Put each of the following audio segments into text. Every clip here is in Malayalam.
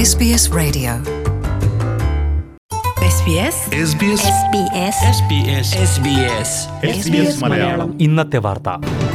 SBS Radio. SBS SBS SBS SBS SBS Malayalam ഇന്നത്തെ വാർത്ത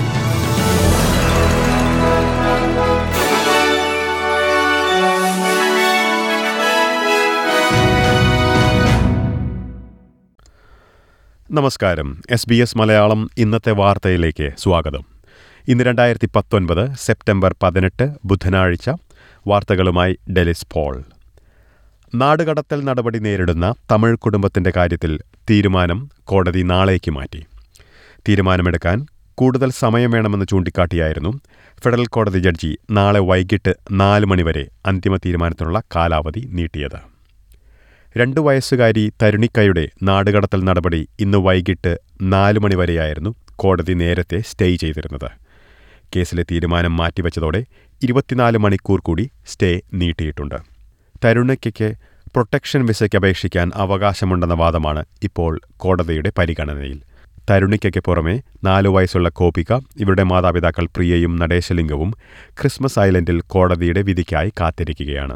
നമസ്കാരം എസ് ബി എസ് മലയാളം ഇന്നത്തെ വാർത്തയിലേക്ക് സ്വാഗതം ഇന്ന് രണ്ടായിരത്തി പത്തൊൻപത് സെപ്റ്റംബർ പതിനെട്ട് ബുധനാഴ്ച വാർത്തകളുമായി ഡെലിസ് പോൾ നാടുകടത്തൽ നടപടി നേരിടുന്ന തമിഴ് കുടുംബത്തിന്റെ കാര്യത്തിൽ തീരുമാനം കോടതി നാളേക്ക് മാറ്റി തീരുമാനമെടുക്കാൻ കൂടുതൽ സമയം വേണമെന്ന് ചൂണ്ടിക്കാട്ടിയായിരുന്നു ഫെഡറൽ കോടതി ജഡ്ജി നാളെ വൈകിട്ട് നാല് മണിവരെ അന്തിമ തീരുമാനത്തിനുള്ള കാലാവധി നീട്ടിയത് രണ്ടു വയസ്സുകാരി തരുണിക്കയുടെ നാടുകടത്തൽ നടപടി ഇന്ന് വൈകിട്ട് നാല് മണിവരെയായിരുന്നു കോടതി നേരത്തെ സ്റ്റേ ചെയ്തിരുന്നത് കേസിലെ തീരുമാനം മാറ്റിവെച്ചതോടെ ഇരുപത്തിനാല് മണിക്കൂർ കൂടി സ്റ്റേ നീട്ടിയിട്ടുണ്ട് തരുണിക്കയ്ക്ക് പ്രൊട്ടക്ഷൻ വിസയ്ക്ക് അപേക്ഷിക്കാൻ അവകാശമുണ്ടെന്ന വാദമാണ് ഇപ്പോൾ കോടതിയുടെ പരിഗണനയിൽ തരുണിക്കയ്ക്ക് പുറമെ നാലു വയസ്സുള്ള കോപിക ഇവരുടെ മാതാപിതാക്കൾ പ്രിയയും നടേശലിംഗവും ക്രിസ്മസ് ഐലൻഡിൽ കോടതിയുടെ വിധിക്കായി കാത്തിരിക്കുകയാണ്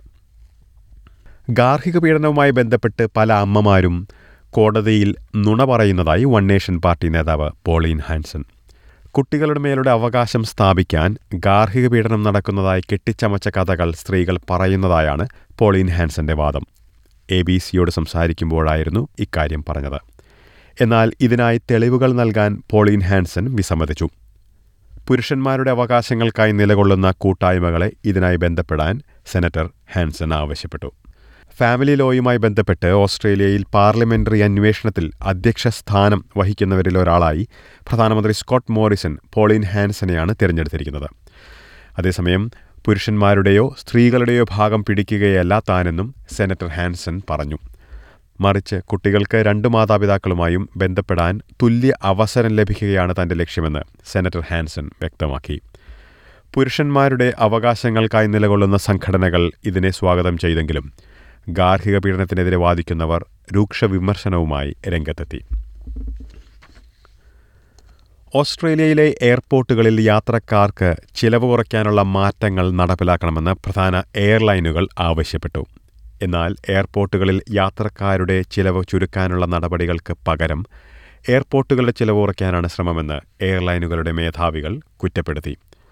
ഗാർഹിക പീഡനവുമായി ബന്ധപ്പെട്ട് പല അമ്മമാരും കോടതിയിൽ നുണ പറയുന്നതായി വൺ നേഷൻ പാർട്ടി നേതാവ് പോളീൻ ഹാൻസൺ കുട്ടികളുടെ മേലുള്ള അവകാശം സ്ഥാപിക്കാൻ ഗാർഹിക പീഡനം നടക്കുന്നതായി കെട്ടിച്ചമച്ച കഥകൾ സ്ത്രീകൾ പറയുന്നതായാണ് പോളീൻ ഹാൻസന്റെ വാദം എ ബി സിയോട് സംസാരിക്കുമ്പോഴായിരുന്നു ഇക്കാര്യം പറഞ്ഞത് എന്നാൽ ഇതിനായി തെളിവുകൾ നൽകാൻ പോളീൻ ഹാൻസൺ വിസമ്മതിച്ചു പുരുഷന്മാരുടെ അവകാശങ്ങൾക്കായി നിലകൊള്ളുന്ന കൂട്ടായ്മകളെ ഇതിനായി ബന്ധപ്പെടാൻ സെനറ്റർ ഹാൻസൺ ആവശ്യപ്പെട്ടു ഫാമിലി ലോയുമായി ബന്ധപ്പെട്ട് ഓസ്ട്രേലിയയിൽ പാർലമെന്ററി അന്വേഷണത്തിൽ അധ്യക്ഷ സ്ഥാനം വഹിക്കുന്നവരിൽ ഒരാളായി പ്രധാനമന്ത്രി സ്കോട്ട് മോറിസൺ പോളിൻ ഹാൻസനെയാണ് തിരഞ്ഞെടുത്തിരിക്കുന്നത് അതേസമയം പുരുഷന്മാരുടെയോ സ്ത്രീകളുടെയോ ഭാഗം പിടിക്കുകയല്ല താനെന്നും സെനറ്റർ ഹാൻസൺ പറഞ്ഞു മറിച്ച് കുട്ടികൾക്ക് രണ്ട് മാതാപിതാക്കളുമായും ബന്ധപ്പെടാൻ തുല്യ അവസരം ലഭിക്കുകയാണ് തന്റെ ലക്ഷ്യമെന്ന് സെനറ്റർ ഹാൻസൺ വ്യക്തമാക്കി പുരുഷന്മാരുടെ അവകാശങ്ങൾക്കായി നിലകൊള്ളുന്ന സംഘടനകൾ ഇതിനെ സ്വാഗതം ചെയ്തെങ്കിലും ഗാർഹിക പീഡനത്തിനെതിരെ വാദിക്കുന്നവർ രൂക്ഷ വിമർശനവുമായി രംഗത്തെത്തി ഓസ്ട്രേലിയയിലെ എയർപോർട്ടുകളിൽ യാത്രക്കാർക്ക് ചിലവ് കുറയ്ക്കാനുള്ള മാറ്റങ്ങൾ നടപ്പിലാക്കണമെന്ന് പ്രധാന എയർലൈനുകൾ ആവശ്യപ്പെട്ടു എന്നാൽ എയർപോർട്ടുകളിൽ യാത്രക്കാരുടെ ചിലവ് ചുരുക്കാനുള്ള നടപടികൾക്ക് പകരം എയർപോർട്ടുകളുടെ ചിലവ് കുറയ്ക്കാനാണ് ശ്രമമെന്ന് എയർലൈനുകളുടെ മേധാവികൾ കുറ്റപ്പെടുത്തി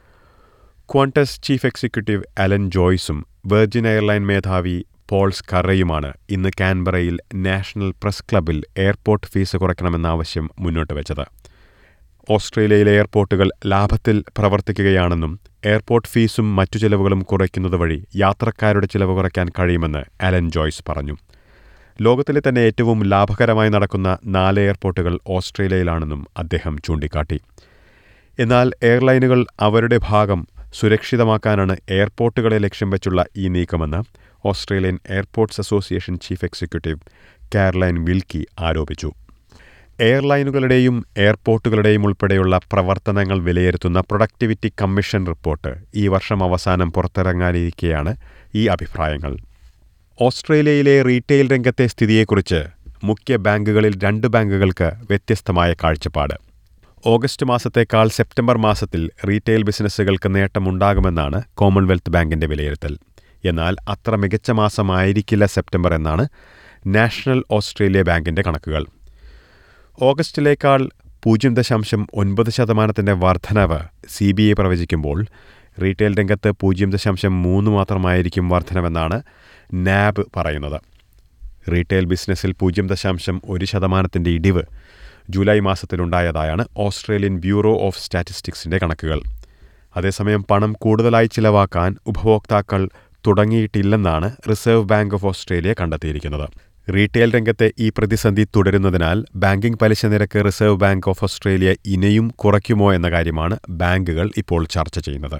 ക്വാണ്ടസ് ചീഫ് എക്സിക്യൂട്ടീവ് അലൻ ജോയ്സും വെർജിൻ എയർലൈൻ മേധാവി പോൾ സ്കറയുമാണ് ഇന്ന് കാൻബറയിൽ നാഷണൽ പ്രസ് ക്ലബിൽ എയർപോർട്ട് ഫീസ് കുറയ്ക്കണമെന്ന ആവശ്യം മുന്നോട്ട് വെച്ചത് ഓസ്ട്രേലിയയിലെ എയർപോർട്ടുകൾ ലാഭത്തിൽ പ്രവർത്തിക്കുകയാണെന്നും എയർപോർട്ട് ഫീസും മറ്റു ചെലവുകളും കുറയ്ക്കുന്നത് വഴി യാത്രക്കാരുടെ ചിലവ് കുറയ്ക്കാൻ കഴിയുമെന്ന് അലൻ ജോയ്സ് പറഞ്ഞു ലോകത്തിലെ തന്നെ ഏറ്റവും ലാഭകരമായി നടക്കുന്ന നാല് എയർപോർട്ടുകൾ ഓസ്ട്രേലിയയിലാണെന്നും അദ്ദേഹം ചൂണ്ടിക്കാട്ടി എന്നാൽ എയർലൈനുകൾ അവരുടെ ഭാഗം സുരക്ഷിതമാക്കാനാണ് എയർപോർട്ടുകളെ ലക്ഷ്യം വെച്ചുള്ള ഈ നീക്കമെന്ന് Australian airports association chief executive Caroline Wilkie ആരോപിച്ചു എയർലൈനുകളുടെയും എയർപോർട്ടുകളുടെയും ഉൾപ്പെടെയുള്ള പ്രവർത്തനങ്ങൾ വിലയിരുത്തുന്ന പ്രൊഡക്ടിവിറ്റി കമ്മീഷൻ റിപ്പോർട്ട് ഈ വർഷം അവസാനം പുറത്തിറങ്ങാനിരിക്കെയാണ് ഈ അഭിപ്രായങ്ങൾ ഓസ്ട്രേലിയയിലെ റീറ്റെയിൽ രംഗത്തെ സ്ഥിതിയെക്കുറിച്ച് മുഖ്യ ബാങ്കുകളിൽ രണ്ട് ബാങ്കുകൾക്ക് വ്യത്യസ്തമായ കാഴ്ചപ്പാട് ഓഗസ്റ്റ് മാസത്തേക്കാൾ സെപ്റ്റംബർ മാസത്തിൽ റീറ്റെയിൽ ബിസിനസ്സുകൾക്ക് നേട്ടമുണ്ടാകുമെന്നാണ് കോമൺവെൽത്ത് ബാങ്കിന്റെ വിലയിരുത്തൽ എന്നാൽ അത്ര മികച്ച മാസമായിരിക്കില്ല സെപ്റ്റംബർ എന്നാണ് നാഷണൽ ഓസ്ട്രേലിയ ബാങ്കിന്റെ കണക്കുകൾ ഓഗസ്റ്റിലേക്കാൾ പൂജ്യം ദശാംശം ഒൻപത് ശതമാനത്തിന്റെ വർധനവ് സി ബി ഐ പ്രവചിക്കുമ്പോൾ റീറ്റെയിൽ രംഗത്ത് പൂജ്യം ദശാംശം മൂന്ന് മാത്രമായിരിക്കും വർധനവെന്നാണ് നാബ് പറയുന്നത് റീറ്റെയിൽ ബിസിനസ്സിൽ പൂജ്യം ദശാംശം ഒരു ശതമാനത്തിന്റെ ഇടിവ് ജൂലൈ മാസത്തിലുണ്ടായതായാണ് ഓസ്ട്രേലിയൻ ബ്യൂറോ ഓഫ് സ്റ്റാറ്റിസ്റ്റിക്സിന്റെ കണക്കുകൾ അതേസമയം പണം കൂടുതലായി ചിലവാക്കാൻ ഉപഭോക്താക്കൾ തുടങ്ങിയിട്ടില്ലെന്നാണ് റിസർവ് ബാങ്ക് ഓഫ് ഓസ്ട്രേലിയ കണ്ടെത്തിയിരിക്കുന്നത് റീറ്റെയിൽ രംഗത്തെ ഈ പ്രതിസന്ധി തുടരുന്നതിനാൽ ബാങ്കിംഗ് പലിശ നിരക്ക് റിസർവ് ബാങ്ക് ഓഫ് ഓസ്ട്രേലിയ ഇനിയും കുറയ്ക്കുമോ എന്ന കാര്യമാണ് ബാങ്കുകൾ ഇപ്പോൾ ചർച്ച ചെയ്യുന്നത്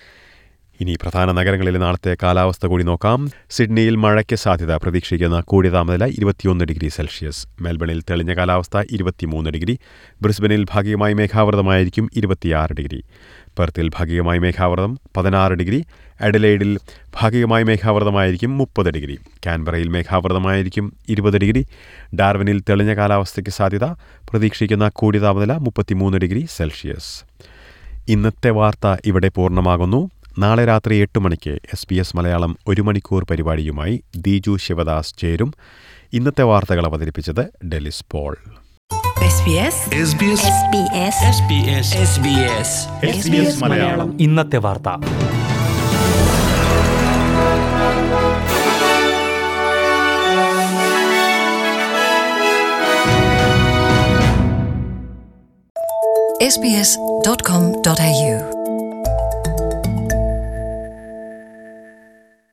ഇനി പ്രധാന നഗരങ്ങളിലെ നാളത്തെ കാലാവസ്ഥ കൂടി നോക്കാം സിഡ്നിയിൽ മഴയ്ക്ക് സാധ്യത പ്രതീക്ഷിക്കുന്ന കൂടിയ താപനില ഇരുപത്തിയൊന്ന് ഡിഗ്രി സെൽഷ്യസ് മെൽബണിൽ തെളിഞ്ഞ കാലാവസ്ഥ ഇരുപത്തിമൂന്ന് ഡിഗ്രി ബ്രിസ്ബനിൽ ഭാഗികമായി മേഘാവൃതമായിരിക്കും ഇരുപത്തിയാറ് ഡിഗ്രി പെർത്തിൽ ഭാഗികമായി മേഘാവൃതം പതിനാറ് ഡിഗ്രി അഡലൈഡിൽ ഭാഗികമായി മേഘാവൃതമായിരിക്കും മുപ്പത് ഡിഗ്രി കാൻബറയിൽ മേഘാവൃതമായിരിക്കും ഇരുപത് ഡിഗ്രി ഡാർവിനിൽ തെളിഞ്ഞ കാലാവസ്ഥയ്ക്ക് സാധ്യത പ്രതീക്ഷിക്കുന്ന കൂടിയ താപനില മുപ്പത്തിമൂന്ന് ഡിഗ്രി സെൽഷ്യസ് ഇന്നത്തെ വാർത്ത ഇവിടെ പൂർണ്ണമാകുന്നു നാളെ രാത്രി എട്ട് മണിക്ക് എസ് ബി എസ് മലയാളം ഒരു മണിക്കൂർ പരിപാടിയുമായി ദീജു ശിവദാസ് ചേരും ഇന്നത്തെ വാർത്തകൾ അവതരിപ്പിച്ചത് Delys Paul SBS SBS SBS SBS SBS Malayalam ഇന്നത്തെ വാർത്ത sbs.com.au